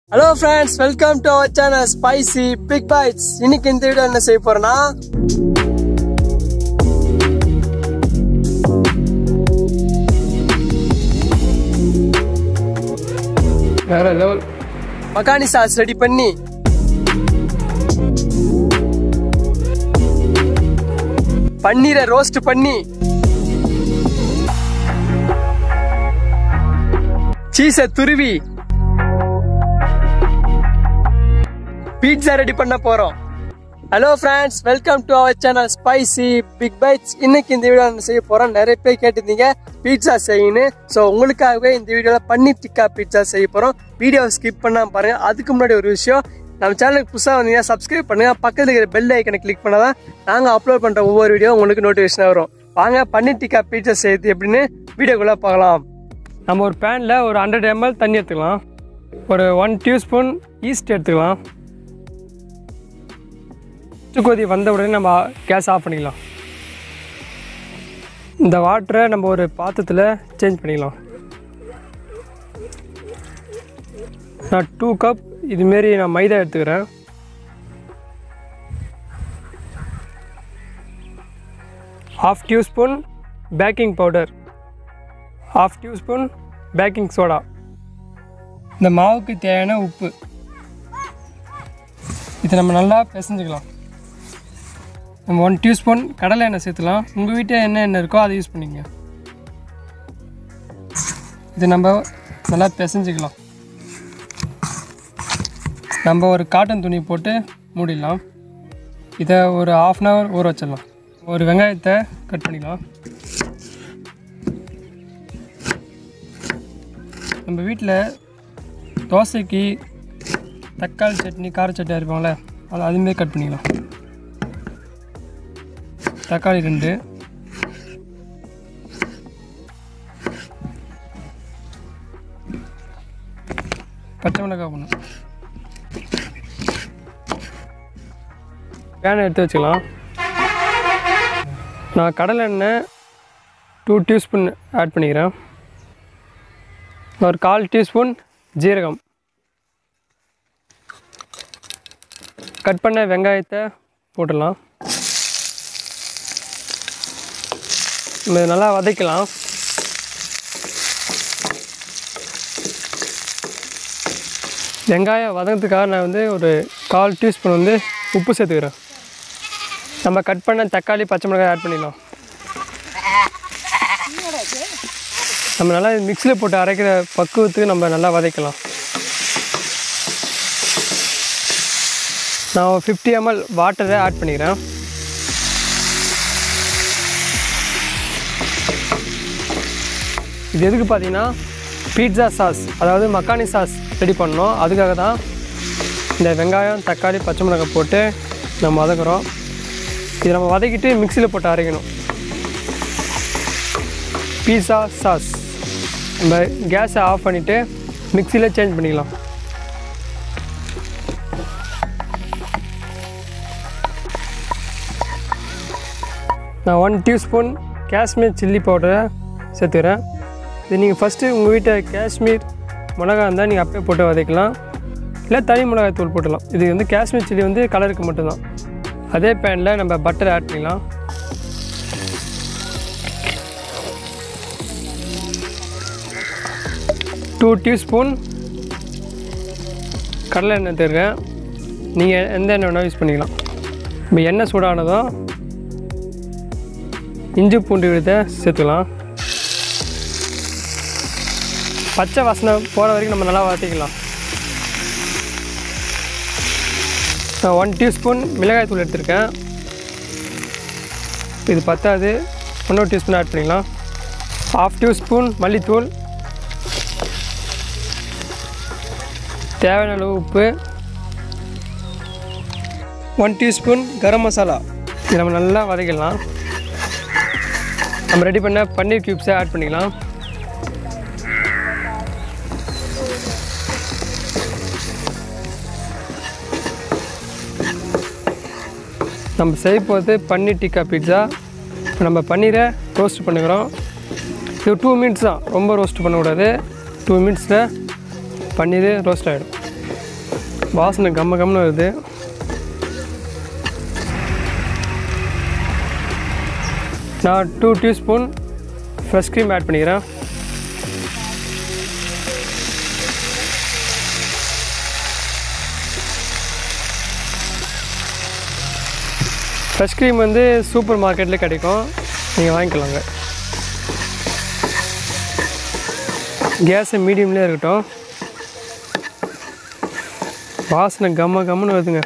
hello friends welcome to our channel spicy big bites இன்னைக்கு இந்த video என்ன செய்ய போறேன்னா வேற லெவல் மக்கானி சாஸ் ரெடி பண்ணி பன்னீரை ரோஸ்ட் பண்ணி சீஸை துருவி பீட்சா ரெடி பண்ண போறோம் hello friends welcome to our channel spicy big bites இன்னைக்கு இந்த வீடியோ என்ன செய்ய போறோம் நிறைய பேர் கேட்டிருந்தீங்க பீட்சா செய்யணும் ஸோ உங்களுக்காகவே இந்த வீடியோவில் பன்னீர் டிக்கா பீட்சா செய்ய போறோம் வீடியோ ஸ்கிப் பண்ணாம பாருங்க அதுக்கு முன்னாடி ஒரு விஷயம் நம்ம சேனலுக்கு புதுசாக வந்தீங்கன்னா சப்ஸ்கிரைப் பண்ணுங்க பக்கத்தில் இருக்கிற பெல் ஐக்கனை கிளிக் பண்ணாதான் நாங்கள் அப்லோட் பண்ற ஒவ்வொரு வீடியோ உங்களுக்கு நோட்டிஃபிகேஷன் வரும் வாங்க பன்னீர் டிக்கா பீட்சா செய்யுது எப்படின்னு வீடியோக்குள்ள பார்க்கலாம் நம்ம ஒரு பேனில் ஒரு ஹண்ட்ரட் எம்எல் தண்ணி எடுத்துக்கலாம் ஒரு ஒன் டியூஸ்பூன் ஈஸ்ட் எடுத்துக்கலாம் கொதி வந்த உடனே நம்ம கேஸ் ஆஃப் பண்ணிக்கலாம் இந்த வாட்டரை நம்ம ஒரு பாத்திரத்தில் சேஞ்ச் பண்ணிக்கலாம் நான் டூ கப் இதுமாரி நான் மைதா எடுத்துக்கிறேன் half teaspoon baking powder half teaspoon baking soda இந்த மாவுக்கு தேவையான உப்பு இதை நம்ம நல்லா பிசைஞ்சுக்கலாம் நம்ம ஒன் டியூஸ்பூன் கடலை எண்ணெய் சேர்த்துலாம் உங்கள் வீட்டில் என்ன எண்ணெய் இருக்கோ அதை யூஸ் பண்ணிக்கங்க இது நம்ம நல்லா பிசைஞ்சுக்கலாம் நம்ம ஒரு காட்டன் துணி போட்டு மூடிடலாம் இதை ஒரு ஆஃப் அன் ஹவர் ஊற வச்சிடலாம் ஒரு வெங்காயத்தை கட் பண்ணிக்கலாம் நம்ம வீட்டில் தோசைக்கு தக்காளி சட்னி கார சட்னி அரைப்பாங்களே அது அதுமாரி கட் பண்ணிக்கலாம் தக்காளி ரெண்டு பச்சை மிளகாய் ஒன்று பேனை எடுத்து வச்சுக்கலாம் நான் கடலை எண்ணெய் டூ டியூஸ்பூன் ஆட் பண்ணிக்கிறேன் ஒரு கால் டீஸ்பூன் ஜீரகம் கட் பண்ண வெங்காயத்தை போட்டுடலாம் நம்ம இதை நல்லா வதக்கலாம் வெங்காயம் வதங்கிறதுக்காக நான் வந்து ஒரு கால் டீஸ்பூன் வந்து உப்பு சேர்த்துக்கிறேன் நம்ம கட் பண்ண தக்காளி பச்சை மிளகாய் ஆட் பண்ணிடலாம் நம்ம நல்லா மிக்ஸியில் போட்டு அரைக்கிற பக்குவத்துக்கு நம்ம நல்லா வதக்கலாம் நான் ஃபிஃப்டி எம்எல் வாட்டரை ஆட் பண்ணிக்கிறேன் இது எதுக்கு பார்த்தீங்கன்னா பீட்சா சாஸ் அதாவது மக்கானி சாஸ் ரெடி பண்ணோம் அதுக்காக தான் இந்த வெங்காயம் தக்காளி பச்சை மிளகாய் போட்டு நம்ம வதக்குறோம் இது நம்ம வதக்கிட்டு மிக்சியில் போட்டு அரைக்கணும் பீஸா சாஸ் நம்ம கேஸை ஆஃப் பண்ணிவிட்டு மிக்சியில் சேஞ்ச் பண்ணிக்கலாம் நான் ஒன் டியூஸ்பூன் காஷ்மீர் சில்லி பவுடரை சேர்த்துக்கிறேன் இது நீங்கள் ஃபஸ்ட்டு உங்கள் வீட்டில் காஷ்மீர் மிளகா இருந்தால் நீங்கள் அப்படியே போட்டு வதக்கலாம் இல்லை தனி மிளகாய் தூள் போட்டுடலாம் இது வந்து காஷ்மீர் சில்லி வந்து கலருக்கு மட்டும்தான் அதே பேனில் நம்ம பட்டர் ஆட் பண்ணிக்கலாம் டூ டியூஸ்பூன் கடலை எண்ணெய் எடுத்துருக்கேன் நீங்கள் எந்த எண்ணெய் வேணால் யூஸ் பண்ணிக்கலாம் இப்போ எண்ணெய் சூடானதும் இஞ்சி பூண்டு விழுதை சேர்த்துக்கலாம் பச்சை வாசனை போகிற வரைக்கும் நம்ம நல்லா வதக்கிக்கலாம் நான் ஒன் டீஸ்பூன் மிளகாய் தூள் எடுத்திருக்கேன் இது பத்தாது ஒன்றொரு டீஸ்பூன் ஆட் பண்ணிக்கலாம் ஹாஃப் டீஸ்பூன் மல்லித்தூள் தேவையான அளவு உப்பு ஒன் டீஸ்பூன் கரம் மசாலா இது நம்ம நல்லா வதக்கிடலாம் நம்ம ரெடி பண்ண பன்னீர் க்யூப்ஸை ஆட் பண்ணிக்கலாம் நம்ம செய்ய போகிறது பன்னீர் டிக்கா பீட்சா இப்போ நம்ம பன்னீரை ரோஸ்ட் பண்ணுகிறோம் இது டூ மினிட்ஸ் தான் ரொம்ப ரோஸ்ட் பண்ணக்கூடாது டூ மினிட்ஸில் பன்னீர் ரோஸ்ட் ஆகிடும் வாசனை கம்ம கம்னு வருது நான் two teaspoon fresh cream add பண்ணிக்கிறேன் ஃப்ரெஷ் க்ரீம் வந்து சூப்பர் மார்க்கெட்டில் கிடைக்கும் நீங்கள் வாங்கிக்கலாங்க கேஸை மீடியம்லேயே இருக்கட்டும் வாசனை கம்ம கம்முன்னு வருதுங்க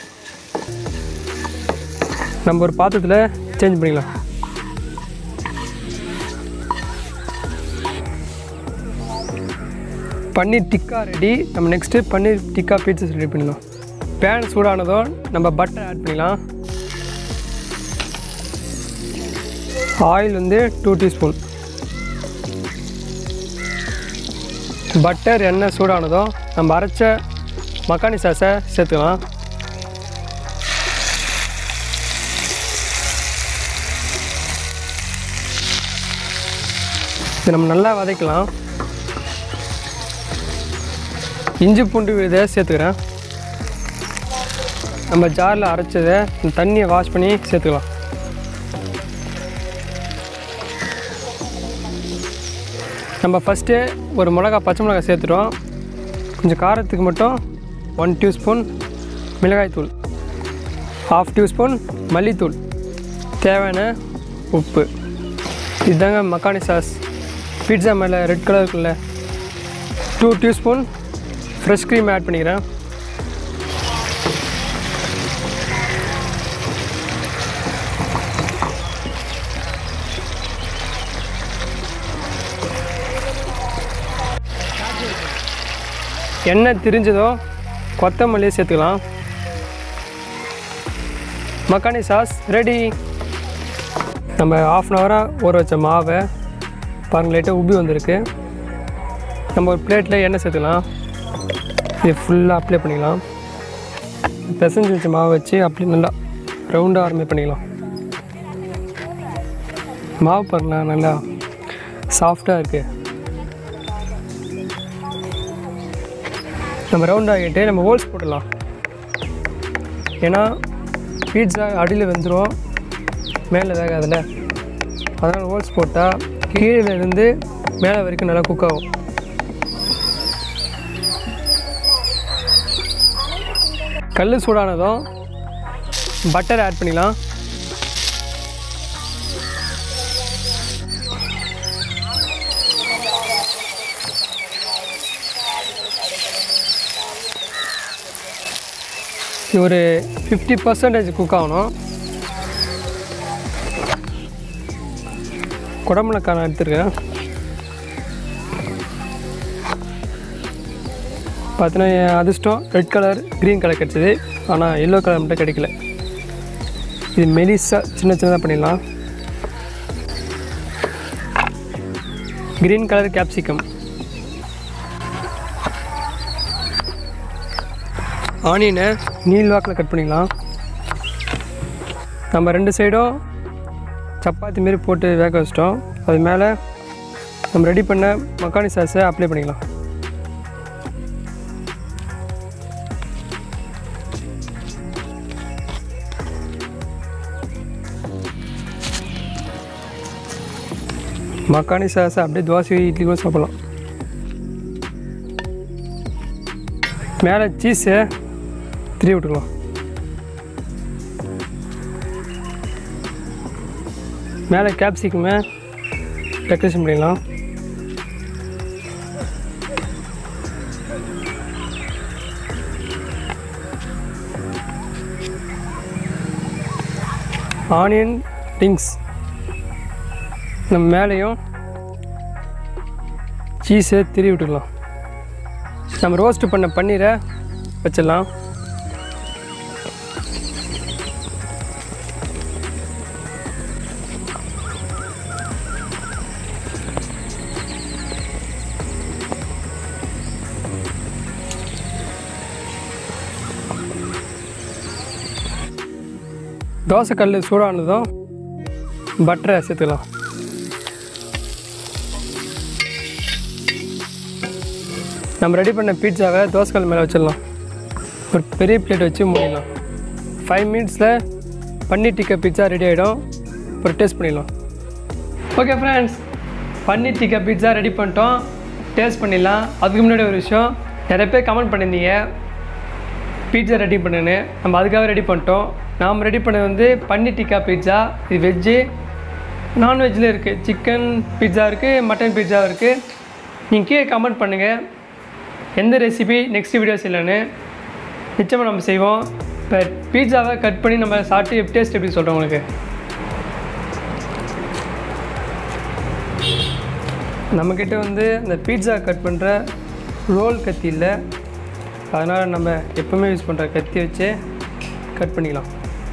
நம்ம ஒரு பாத்திரத்தில் சேஞ்ச் பண்ணிக்கலாம் பன்னீர் டிக்கா ரெடி நம்ம next paneer tikka pizzas ready பண்ணலாம் பேன் சூடானதும் நம்ம பட்டர் ஆட் பண்ணிக்கலாம் ஆயில் வந்து டூ டீஸ்பூன் பட்டர் எண்ணெய் சூடானதும் நம்ம அரைச்ச மக்கானி சாஸை சேர்த்துக்கலாம் இது நம்ம நல்லா வதக்கலாம் இஞ்சி பூண்டு விதை சேர்த்துக்கிறேன் நம்ம ஜாரில் அரைச்சதை இந்த தண்ணியை வாஷ் பண்ணி சேர்த்துக்கலாம் நம்ம ஃபஸ்ட்டு ஒரு மிளகா பச்சை மிளகா சேர்த்துட்டோம் கொஞ்சம் காரத்துக்கு மட்டும் ஒன் டியூஸ்பூன் மிளகாய்த்தூள் ஹாஃப் டியூஸ்பூன் மல்லித்தூள் தேவையான உப்பு இதுதாங்க மக்கானி சாஸ் பீட்சா மேலே ரெட் கலர் இருக்குல்ல two teaspoon fresh cream add பண்ணிக்கிறேன் எண்ணெய் திரிஞ்சதோ கொத்தமல்லியை சேர்த்துக்கலாம் மக்கானி சாஸ் ரெடி நம்ம ஆஃப் அன் ஹவராக ஊற வச்ச மாவை பாருங்க லைட்டாக உப்பி வந்திருக்கு நம்ம ஒரு பிளேட்டில் எண்ணெய் சேர்த்துக்கலாம் இது ஃபுல்லாக அப்ளை பண்ணிக்கலாம் பிசைஞ்சு வச்ச மாவை வச்சு அப்படி நல்லா ரவுண்டாக ஆரம்பி பண்ணிக்கலாம் மாவு பாருங்களா நல்லா சாஃப்டாக இருக்குது நம்ம ரவுண்ட் ஆகிட்டு நம்ம ஹோல்ஸ் போட்டுடலாம் ஏன்னா பீட்சா அடியில் வெந்துடும் மேலே வேகாதில்ல அதனால் ஹோல்ஸ் போட்டால் கீழே இருந்து மேலே வரைக்கும் நல்லா குக் ஆகும் கல் சூடானதும் பட்டர் ஆட் பண்ணிக்கலாம் இது ஒரு ஃபிஃப்டி பர்சன்டேஜ் குக் ஆகணும் குடமிளக்காய் நான் எடுத்துருக்கேன் பார்த்தீங்கன்னா என் அதிர்ஷ்டம் ரெட் கலர் க்ரீன் கலர் கிடச்சிது ஆனால் எல்லோ கலர் மட்டும் கிடைக்கல இது மெலிசாக சின்ன சின்னதாக பண்ணிடலாம் க்ரீன் கலர் கேப்சிகம் ஆனியனை நீல் வாக்கில் கட் பண்ணிக்கலாம் நம்ம ரெண்டு சைடும் சப்பாத்தி மாரி போட்டு வேக வச்சிட்டோம் அது மேலே நம்ம ரெடி பண்ண மக்கானி சாஸை அப்ளை பண்ணிக்கலாம் மக்கானி சாஸை அப்படியே தோசை இட்லி கூட சாப்பிடலாம் மேலே சீஸை திரி விட்டுக்கலாம் மேலே கேப்சிக்குமே டெக்கரேஷன் பண்ணிடலாம் ஆனியன் ரிங்ஸ் நம்ம மேலேயும் சீஸை திரி விட்டுக்கலாம் நம்ம ரோஸ்ட் பண்ண பன்னீரை வச்சிடலாம் தோசைக்கல் சூடானதும் பட்டரை சேர்த்துக்கலாம் நம்ம ரெடி பண்ண பீட்சாவை தோசைக்கல் மேலே வச்சிடலாம் ஒரு பெரிய பிளேட் வச்சு மூடிடலாம் ஃபைவ் மினிட்ஸில் பன்னீர் டிக்கா பிட்சா ரெடி ஆகிடும் அப்புறம் டேஸ்ட் பண்ணிடலாம் okay friends paneer tikka pizza ready பண்ணிட்டோம் டேஸ்ட் பண்ணிடலாம் அதுக்கு முன்னாடி ஒரு விஷயம் நிறைய பேர் கமெண்ட் பண்ணியிருந்தீங்க பீட்சா ரெடி பண்ணுன்னு நம்ம அதுக்காக ரெடி பண்ணிட்டோம் நாம் ரெடி பண்ணது வந்து பன்னீர் டிக்கா பீட்சா இது வெஜ்ஜு நான்வெஜ்ஜில் இருக்குது சிக்கன் பீட்சா இருக்குது மட்டன் பீட்சா இருக்குது நீங்கள் கீழே கமெண்ட் பண்ணுங்கள் எந்த ரெசிபி நெக்ஸ்ட் வீடியோஸ் இல்லைன்னு நிச்சயமாக நம்ம செய்வோம் இப்போ பீட்சாவை கட் பண்ணி நம்ம சாப்பிட்டு டேஸ்ட் எப்படி சொல்கிறோம் உங்களுக்கு நம்மக்கிட்ட வந்து இந்த பீட்சா கட் பண்ணுற ரோல் கத்தி இல்லை அதனால் நம்ம எப்போவுமே யூஸ் பண்ணுற கத்தி வச்சு கட் பண்ணிக்கலாம்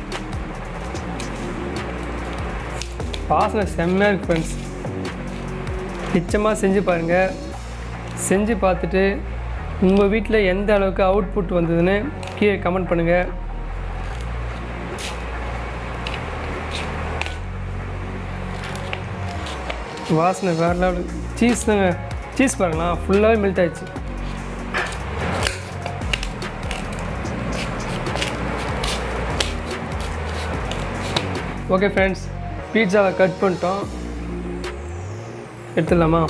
வாசனை செம்மையாக இருக்கு ஃப்ரெண்ட்ஸ் நிச்சயமாக செஞ்சு பாருங்கள் செஞ்சு பார்த்துட்டு உங்கள் வீட்டில் எந்த அளவுக்கு அவுட்புட் வந்ததுன்னு கீழே கமெண்ட் பண்ணுங்கள் வாசனை வேறு லெவல் சீஸ் தாங்க சீஸ் பாருங்களா ஃபுல்லாகவே மெல்ட் ஆயிடுச்சு ஓகே ஃப்ரெண்ட்ஸ் பீட்சாவை கட் பண்ணிட்டோம் எடுத்துடலாமா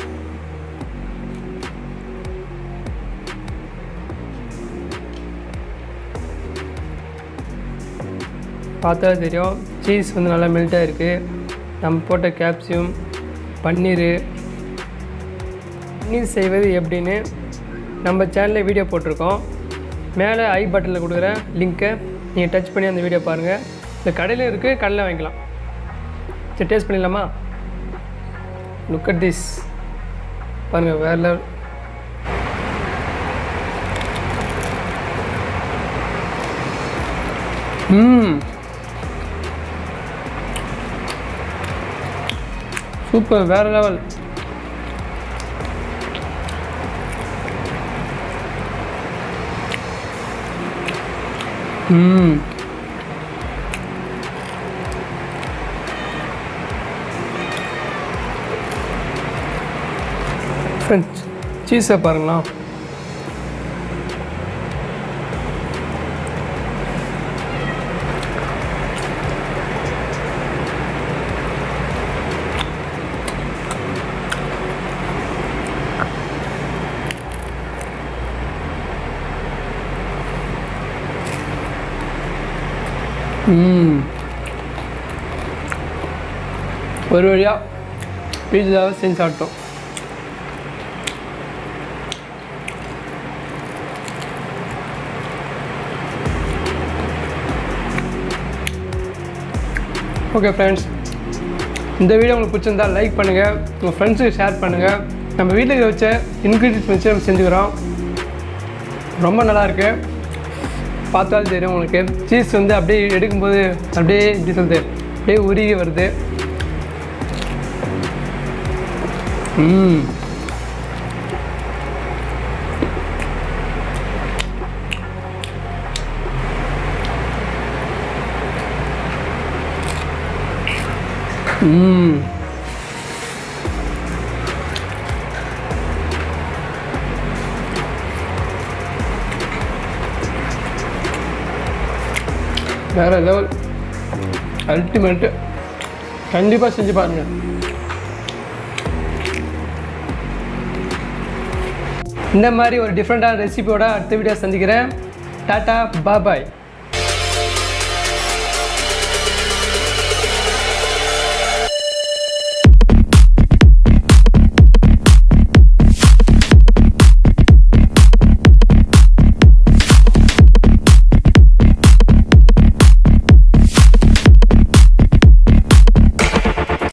பார்த்தா தெரியும் சீஸ் வந்து நல்லா மெல்ட் ஆகிருக்கு நம்ம போட்ட கேப்சியம் பன்னீர் பன்னீர் செய்வது எப்படின்னு நம்ம சேனலில் வீடியோ போட்டிருக்கோம் மேலே ஐ பட்டனில் கொடுக்குற லிங்க்கை நீங்கள் டச் பண்ணி அந்த வீடியோ பாருங்கள் இந்த கடையில் இருக்குது கடையில் வாங்கிக்கலாம் சரி டேஸ்ட் பண்ணிடலாமா லுக் அட் திஸ் பாருங்கள் வேறு லெவல் ம் சூப்பர் வேறு லெவல் ம் ஃப்ரெண்ட்ஸ் சீஸை பாருங்களா ம் ஒரு வழியாக பீட்சாவை செஞ்சு சாப்பிட்டோம் ஓகே ஃப்ரெண்ட்ஸ் இந்த வீடியோ உங்களுக்கு பிடிச்சிருந்தா லைக் பண்ணுங்கள் உங்கள் ஃப்ரெண்ட்ஸுக்கு ஷேர் பண்ணுங்கள் நம்ம வீட்டுக்கு வச்ச இன்க்ரீடியன்ஸ் வச்சு நம்ம செஞ்சுக்கிறோம் ரொம்ப நல்லா இருக்கு பார்த்தாலும் தெரியும் உங்களுக்கு சீஸ் வந்து அப்படியே எடுக்கும்போது அப்படியே எப்படி சொல்றது அப்படியே உருகி வருது ம் ம் வேற லெவல் அல்டிமேட்டு கண்டிப்பாக செஞ்சு பாருங்கள் இந்த மாதிரி ஒரு டிஃப்ரெண்ட்டான ரெசிபியோட அடுத்த வீடியோ சந்திக்கிறேன் டாட்டா பாபாய்